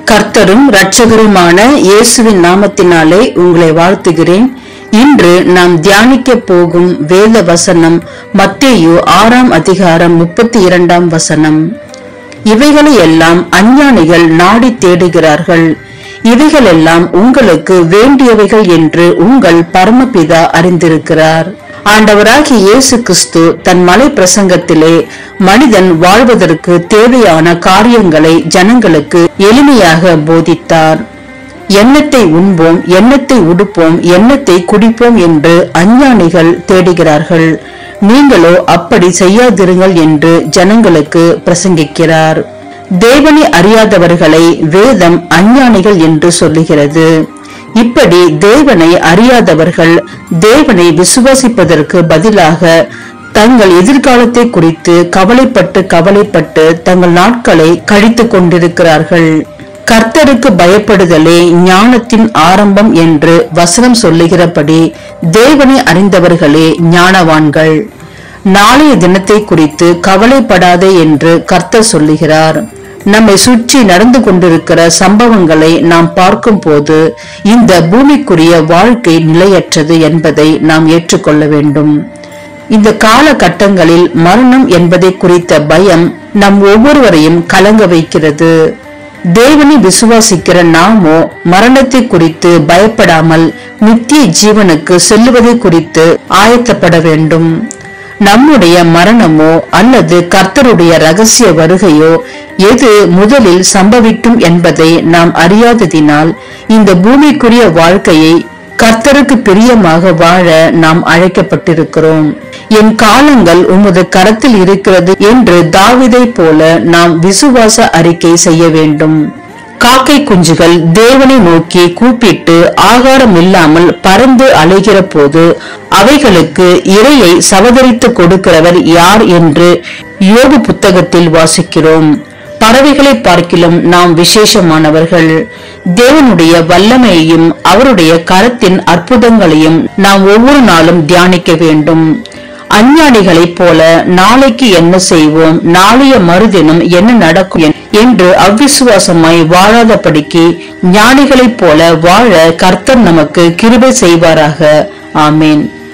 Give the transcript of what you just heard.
கர்த்தரும் இரட்சகருமான இயேசுவின் நாமத்தினாலே உங்களை வாழ்த்துகிறேன் இன்று நாம் தியானிக்க போகும் வேத வசனம் மத்தேயு ஆறாம் அதிகாரம் முப்பத்தி இரண்டாம் வசனம் இவைகளை எல்லாம் அஞ்ஞானிகள் நாடி தேடுகிறார்கள் இவைகளெல்லாம் உங்களுக்கு வேண்டியவைகள் என்று உங்கள் பரமபிதா அறிந்திருக்கிறார் ஆண்டவராகிய இயேசு கிறிஸ்து தன் மலை பிரசங்கத்திலே மனிதன் வாழ்வதற்கு தேவையான காரியங்களை ஜனங்களுக்கு எளிமையாக போதித்தார் எண்ணத்தை உண்போம் எண்ணத்தை உடுப்போம் எண்ணத்தை குடிப்போம் என்று அஞ்ஞானிகள் தேடுகிறார்கள் நீங்களோ அப்படி செய்யாதிருங்கள் என்று ஜனங்களுக்கு பிரசங்கிக்கிறார் தேவனை அறியாதவர்களை வேதம் அஞ்ஞானிகள் என்று சொல்லுகிறது இப்படி தேவனை அறியாதவர்கள் தேவனை விசுவாசிப்பதற்கு பதிலாக தங்கள் எதிர்காலத்தை குறித்து கவலைப்பட்டு கவலைப்பட்டு தங்கள் நாட்களை கழித்துக் கொண்டிருக்கிறார்கள் கர்த்தருக்கு பயப்படுதலே ஞானத்தின் ஆரம்பம் என்று வசனம் சொல்லுகிறபடி தேவனை அறிந்தவர்களே ஞானவான்கள் நாளைய தினத்தை குறித்து கவலைப்படாதே என்று கர்த்தர் சொல்லுகிறார் நம்மை சுற்றி நடந்து கொண்டிருக்கிற சம்பவங்களை நாம் பார்க்கும் போது இந்த பூமிக்குரிய வாழ்க்கை நிலையற்றது என்பதை நாம் ஏற்றுக்கொள்ள வேண்டும் இந்த காலகட்டங்களில் மரணம் என்பதை குறித்த பயம் நம் ஒவ்வொருவரையும் கலங்க வைக்கிறது தேவனை விசுவாசிக்கிற நாமோ மரணத்தை குறித்து பயப்படாமல் நித்திய ஜீவனுக்கு செல்லுவதை குறித்து ஆயத்தப்பட வேண்டும் நம்முடைய மரணமோ அல்லது கர்த்தருடைய ரகசிய வருகையோ எது முதலில் சம்பவிக்கும் என்பதை நாம் அறியாததினால் இந்த பூமிக்குரிய வாழ்க்கையை கர்த்தருக்கு பிரியமாக வாழ நாம் அழைக்கப்பட்டிருக்கிறோம் என் காலங்கள் உமது கரத்தில் இருக்கிறது என்று தாவிதை போல நாம் விசுவாச அறிக்கை செய்ய வேண்டும் காக்கை குஞ்சுகள் தேவனை நோக்கி கூப்பிட்டு ஆகாரம் இல்லாமல் பறந்து அலைகிற போது அவைகளுக்கு இரையை சவதரித்து கொடுக்கிறவர் யார் என்று யோகு புத்தகத்தில் வாசிக்கிறோம் பறவைகளை பார்க்கிலும் நாம் விசேஷமானவர்கள் தேவனுடைய வல்லமையையும் அவருடைய கரத்தின் அற்புதங்களையும் நாம் ஒவ்வொரு நாளும் தியானிக்க வேண்டும் அஞ்ஞானிகளைப் போல நாளைக்கு என்ன செய்வோம் நாளைய மறுதினம் என்ன நடக்கும் என்று அவ்விசுவாசமாய் வாழாதபடிக்கு ஞானிகளைப் போல வாழ கர்த்தர் நமக்கு கிருபை செய்வாராக ஆமேன்